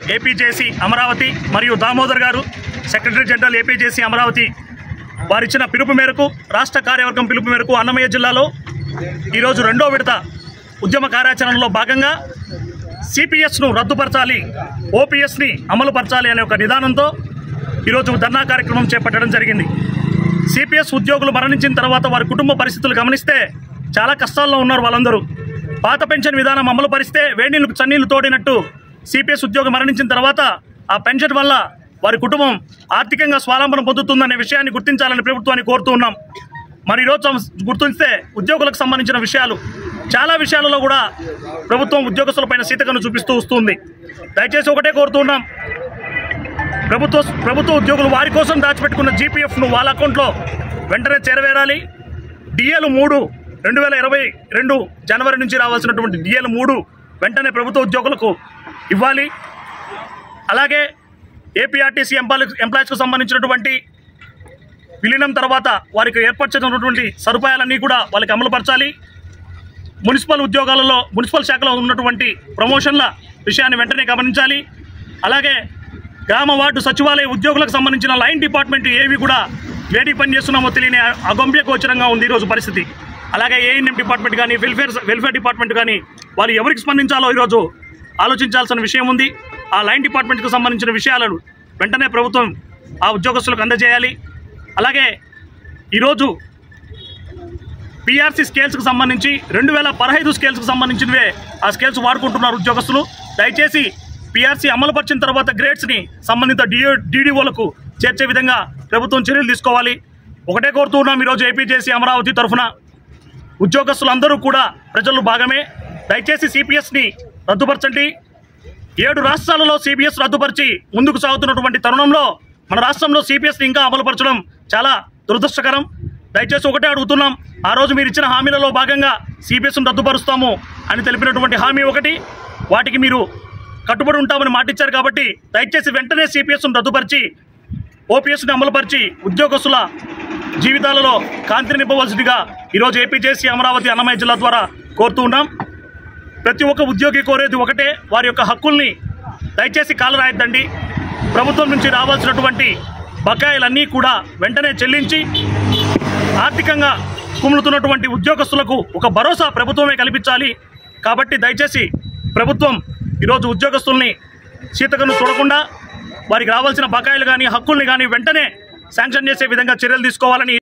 APJC Amaravati మరియు Damodar garu secretary general APJC Amaravati వారిచ్చిన పిలుపు మేరకు రాష్ట్ర కార్యవర్గం పిలుపు మేరకు అన్నమయ్య జిల్లాలో ఈరోజు రెండో విడత ఉద్యమ కార్యాచరణలో భాగంగా సిపిఎస్ను రద్దుపరచాలి ఓపీఎస్ని అమలుపరచాలి అనే ఒక నిదానంతో ఈరోజు ధర్నా కార్యక్రమం చేపట్టడం జరిగింది సిపిఎస్ ఉద్యోగులు మరణించిన తర్వాత వారి కుటుంబ పరిస్థితులు గమనిస్తే చాలా కష్టాల్లో ఉన్నారు వాళ్ళందరూ పాత పెన్షన్ విధానం అమలు పరిస్తే వేడినీళ్ళు చన్నీళ్లు తోడినట్టు సిపిఎస్ ఉద్యోగం మరణించిన తర్వాత ఆ పెన్షన్ వల్ల వారి కుటుంబం ఆర్థికంగా స్వావలంబన పొందుతుందనే విషయాన్ని గుర్తించాలని ప్రభుత్వాన్ని కోరుతూ ఉన్నాం మరి ఈరోజు గుర్తిస్తే ఉద్యోగులకు సంబంధించిన విషయాలు చాలా విషయాలలో కూడా ప్రభుత్వం ఉద్యోగస్తులపైన సీతకను చూపిస్తూ వస్తుంది దయచేసి ఒకటే కోరుతున్నాం ప్రభుత్వ ప్రభుత్వ ఉద్యోగులు వారి కోసం దాచిపెట్టుకున్న జీపీఎఫ్ను వాళ్ళ అకౌంట్లో వెంటనే చేరవేరాలి డిఎల్ మూడు రెండు వేల ఇరవై రెండు జనవరి నుంచి రావాల్సినటువంటి డిఎల్ మూడు వెంటనే ప్రభుత్వ ఉద్యోగులకు ఇవ్వాలి అలాగే ఏపీఆర్టీసీ ఎంప్లాయ్ ఎంప్లాయీస్కు సంబంధించినటువంటి విలీనం తర్వాత వారికి ఏర్పరచినటువంటి సదుపాయాలన్నీ కూడా వాళ్ళకి అమలుపరచాలి మున్సిపల్ ఉద్యోగాలలో మున్సిపల్ శాఖలో ఉన్నటువంటి ప్రమోషన్ల విషయాన్ని వెంటనే గమనించాలి అలాగే గ్రామ వార్డు సచివాలయ ఉద్యోగులకు సంబంధించిన లైన్ డిపార్ట్మెంట్ ఏవి కూడా ఏడి పని చేస్తున్నామో తెలియని అగంభ్య గోచరంగా ఉంది ఈరోజు పరిస్థితి అలాగే ఏఎన్ఎం డిపార్ట్మెంట్ కానీ వెల్ఫేర్ వెల్ఫేర్ డిపార్ట్మెంట్ కానీ వారు ఎవరికి స్పందించాలో ఈరోజు ఆలోచించాల్సిన విషయం ఉంది ఆ లైన్ డిపార్ట్మెంట్కు సంబంధించిన విషయాలను వెంటనే ప్రభుత్వం ఆ ఉద్యోగస్తులకు అందజేయాలి అలాగే ఈరోజు పిఆర్సీ స్కేల్స్కి సంబంధించి రెండు వేల పదహైదు స్కేల్స్కి సంబంధించినవే ఆ స్కేల్స్ వాడుకుంటున్నారు ఉద్యోగస్తులు దయచేసి పిఆర్సీ అమలుపరిచిన తర్వాత గ్రేడ్స్ని సంబంధిత డిఓ డీడీఓలకు చేర్చే విధంగా ప్రభుత్వం చర్యలు తీసుకోవాలి ఒకటే కోరుతూ ఉన్నాం ఈరోజు ఏపీజేసీ అమరావతి తరఫున ఉద్యోగస్తులందరూ కూడా ప్రజలు భాగమే దయచేసి సిపిఎస్ని రద్దుపరచండి ఏడు రాష్ట్రాలలో సిపిఎస్ రద్దుపరిచి ముందుకు సాగుతున్నటువంటి తరుణంలో మన రాష్ట్రంలో సిపిఎస్ని ఇంకా అమలుపరచడం చాలా దురదృష్టకరం దయచేసి ఒకటే అడుగుతున్నాం ఆ రోజు మీరు ఇచ్చిన హామీలలో భాగంగా సిపిఎస్ను రద్దుపరుస్తాము అని తెలిపినటువంటి హామీ ఒకటి వాటికి మీరు కట్టుబడి ఉంటామని మాటిచ్చారు కాబట్టి దయచేసి వెంటనే సిపిఎస్ను రద్దుపరిచి ఓపీఎస్ని అమలుపరిచి ఉద్యోగస్తుల జీవితాలలో కాంతిని నింపవలసిందిగా ఈరోజు ఏపీజేసీ అమరావతి అన్నమయ్య జిల్లా ద్వారా కోరుతూ ఉన్నాం ప్రతి ఒక్క ఉద్యోగి కోరేది ఒకటే వారి యొక్క హక్కుల్ని దయచేసి కాలు రాయొద్దండి ప్రభుత్వం నుంచి రావాల్సినటువంటి బకాయిలన్నీ కూడా వెంటనే చెల్లించి ఆర్థికంగా కుములుతున్నటువంటి ఉద్యోగస్తులకు ఒక భరోసా ప్రభుత్వమే కల్పించాలి కాబట్టి దయచేసి ప్రభుత్వం ఈరోజు ఉద్యోగస్తుల్ని శీతకను చూడకుండా వారికి రావాల్సిన బకాయిలు కానీ హక్కుల్ని కానీ వెంటనే శాంక్షన్ చేసే విధంగా చర్యలు తీసుకోవాలని